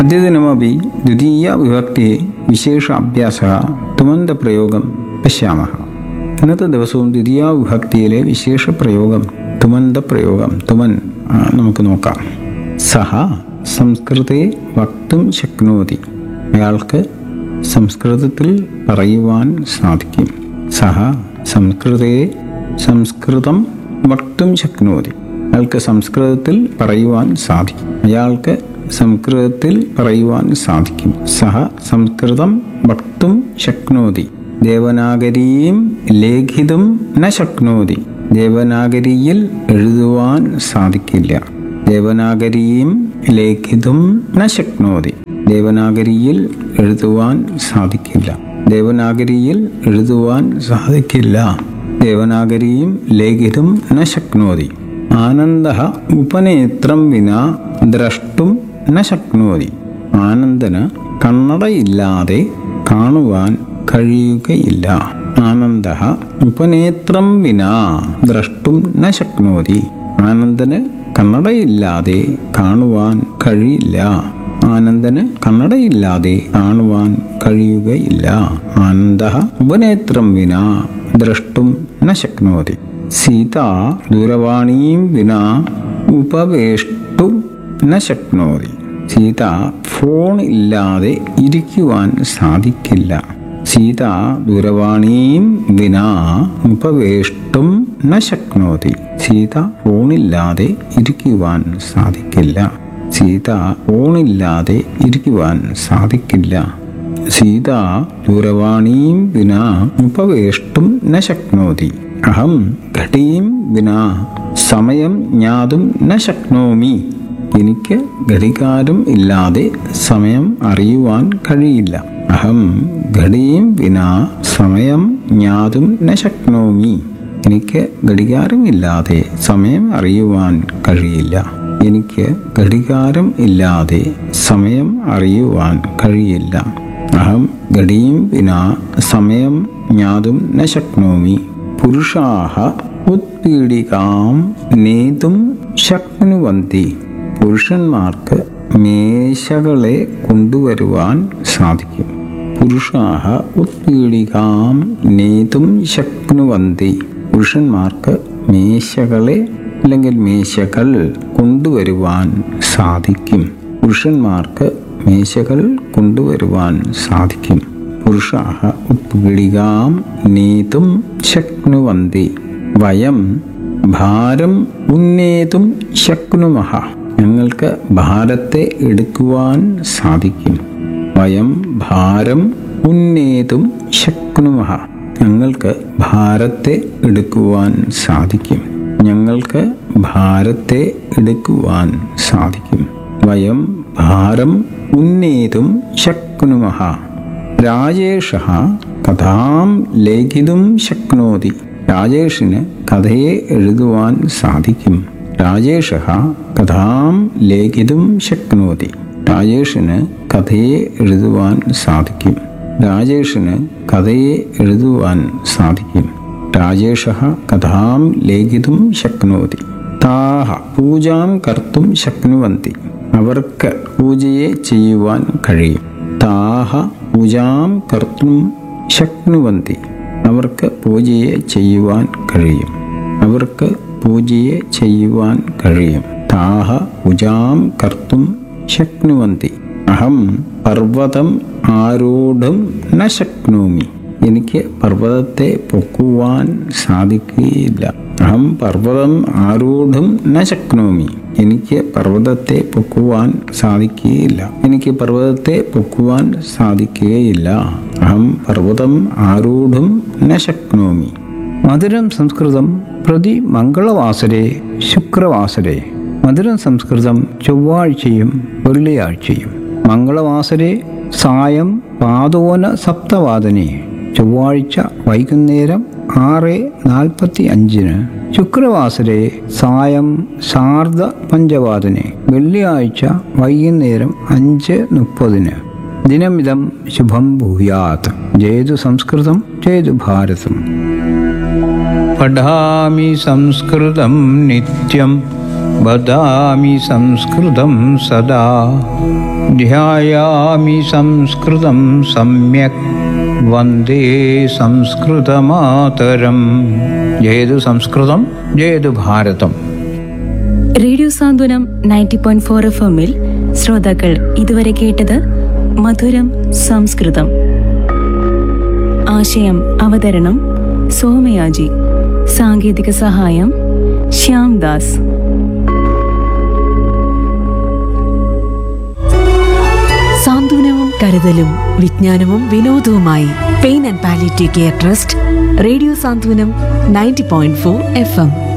अद्यतनमपि द्वितीयविभक्ते विशेष अभ्यासः തുമന്തപ്രയോഗം പശ്യാമः ഇന്നത്തെ ദിവസവും ദ്വിതീയ വിഭക്തിയിലെ വിശേഷ പ്രയോഗം തുമന്ത പ്രയോഗം തുമൻ ആ, നമുക്ക് നോക്കാം സഹ സംസ്കൃതെ വക്തും ശക്നോതി അയാൾക്ക് സംസ്കൃതത്തിൽ പറയുവാൻ സാധിക്കും സഹ സംസ്കൃതേ സംസ്കൃതം വക്തും ശക്നോതി അയാൾക്ക് സംസ്കൃതത്തിൽ പറയുവാൻ സാധിക്കും അയാൾക്ക് സംസ്കൃതത്തിൽ പറയുവാൻ സാധിക്കും സഹ സംസ്കൃതം വക്തും ശക്നോതി ദേവനാഗരീം ലേഖിതും ന ശക്നോതി ദേവനാഗരിയിൽ എഴുതുവാൻ സാധിക്കില്ല ദേവനാഗരിയും ലേഖിതും ന ശക്നോതി ദേവനാഗരിയിൽ എഴുതുവാൻ സാധിക്കില്ല ദേവനാഗരിയിൽ എഴുതുവാൻ സാധിക്കില്ല ദേവനാഗരിയും ലേഖിതും ന ശക്നോതി ആനന്ദ ഉപനേത്രം വിന ദ്രഷ്ടും ന ശക്നോതി ആനന്ദന് കണ്ണടയില്ലാതെ കാണുവാൻ കഴിയുകയില്ല ആനന്ദ ഉപനേത്രം വിന ദ്രഷ്ടും ന ശക്നോതി ആനന്ദന് കണ്ണടയില്ലാതെ കാണുവാൻ കഴിയില്ല ആനന്ദന് കണ്ണടയില്ലാതെ കാണുവാൻ കഴിയുകയില്ല ആനന്ദ ഉപനേത്രം വിന ദ്രഷ്ടും ന ശക്നോതി സീത ദൂരവാണീം വിന ഉപവേഷ്ടും ന ശക്നോതി സീത ഫോൺ ഇല്ലാതെ ഇരിക്കുവാൻ സാധിക്കില്ല സീത ദൂരവാണീം വിന ഉപവേഷ്ടും ന ശക്നോതി സീത ഫോണില്ലാതെ ഇരിക്കുവാൻ സാധിക്കില്ല സീത ഫോണില്ലാതെ ഇരിക്കുവാൻ സാധിക്കില്ല സീത ദൂരവാണീം വിന ഉപവേഷ്ടും ന ശക്നോതി അഹം ഘടീം വിന സമയം ജ്ഞാതും ന ശക്നോമി എനിക്ക് ഘടികാരം ഇല്ലാതെ സമയം അറിയുവാൻ കഴിയില്ല അഹം ഘടിയും വിന സമയം ജ്ഞാതും ന ശക്നോമി എനിക്ക് ഘടികാരം ഇല്ലാതെ സമയം അറിയുവാൻ കഴിയില്ല എനിക്ക് ഘടികാരം ഇല്ലാതെ സമയം അറിയുവാൻ കഴിയില്ല അഹം ഘടിയും വിന സമയം ജ്ഞാതും ന ശക്നോമി പുരുഷാഹ ഉത്പീഡികാം നേതും ശക്നുവന്തി പുരുഷന്മാർക്ക് മേശകളെ കൊണ്ടുവരുവാൻ സാധിക്കും പുരുഷാഹ ഉത്പീഡികാം നേതും ശക്നുവന്തി പുരുഷന്മാർക്ക് മേശകളെ അല്ലെങ്കിൽ മേശകൾ കൊണ്ടുവരുവാൻ സാധിക്കും പുരുഷന്മാർക്ക് മേശകൾ കൊണ്ടുവരുവാൻ സാധിക്കും പുരുഷാഹ ഉത്പീഡികാം നേതും ശക്നുവന്തി വയം ഭാരം ഉന്നേതും ശക്നുമഹ ഞങ്ങൾക്ക് ഭാരത്തെ എടുക്കുവാൻ സാധിക്കും വയം ഭാരം ഉന്നേതും ശക്നുമഹ ഞങ്ങൾക്ക് ഭാരത്തെ എടുക്കുവാൻ സാധിക്കും ഞങ്ങൾക്ക് ഭാരത്തെ എടുക്കുവാൻ സാധിക്കും വയം ഭാരം ഉന്നേതും ശക്നുമഹ രാജേഷ കഥാം ലേഖിതും ശക്നോതി രാജേഷിന് കഥയെ എഴുതുവാൻ സാധിക്കും രാജേഷ കഥാം ലേഖിതും ശക്നോതി രാജേഷിന് കഥയെ എഴുതുവാൻ സാധിക്കും രാജേഷിന് കഥയെ എഴുതുവാൻ സാധിക്കും രാജേഷ കഥാം ലേഖിതും ശക്നോതി താഹ പൂജാം കർത്തും ശക്നുവന്തി അവർക്ക് പൂജയെ ചെയ്യുവാൻ കഴിയും താഹ പൂജാം കർത്തും ശക്നുവന്തി അവർക്ക് പൂജയെ ചെയ്യുവാൻ കഴിയും അവർക്ക് പൂജയെ ചെയ്യുവാൻ കഴിയും താഹ പൂജാം കർത്തും ശക്നുവന്തി അഹം പർവ്വതം ആരൂഢം ന ശക്നോമി എനിക്ക് പർവ്വതത്തെ പൊക്കുവാൻ സാധിക്കുകയില്ല അഹം പർവ്വതം ആരൂഢം ന ശക്നോമി എനിക്ക് പർവ്വതത്തെ പൊക്കുവാൻ സാധിക്കുകയില്ല എനിക്ക് പർവ്വതത്തെ പൊക്കുവാൻ സാധിക്കുകയില്ല അഹം പർവ്വതം ആരൂഢം ന ശക്നോമി മധുരം സംസ്കൃതം പ്രതി മംഗളവാസരെ ശുക്രവാസരെ മധുരം സംസ്കൃതം ചൊവ്വാഴ്ചയും വെള്ളിയാഴ്ചയും മംഗളവാസരെ സായം പാതോന സപ്തവാദനെ ചൊവ്വാഴ്ച വൈകുന്നേരം ആറ് നാൽപ്പത്തി അഞ്ചിന് ശുക്രവാസരെ സായം ശാർദ പഞ്ചവാദനെ വെള്ളിയാഴ്ച വൈകുന്നേരം അഞ്ച് മുപ്പതിന് ദിനമിതം ശുഭം ഭൂയാത് ജയതു സംസ്കൃതം ജയതു ഭാരതം പഠാമി സംസ്കൃതം നിത്യം വദാമി സംസ്കൃതം സദാ ധ്യായാമി സംസ്കൃതം സമ്യക് വന്ദേ സംസ്കൃതമാതരം ജയതു സംസ്കൃതം ജയതു ഭാരതം radio Santhwanam ninety point four F എമ്മിൽ ശ്രോതാക്കൾ ഇതുവരെ കേട്ടത് മധുരം സംസ്കൃതം ആശയം അവതരണം സോമയാജി സാങ്കേതിക സഹായം ശ്യാം ദാസ് സാന്ത്വനവും കരുതലും വിജ്ഞാനവും വിനോദവുമായി pain and palliative care trust radio Santhwanam ninety point four F M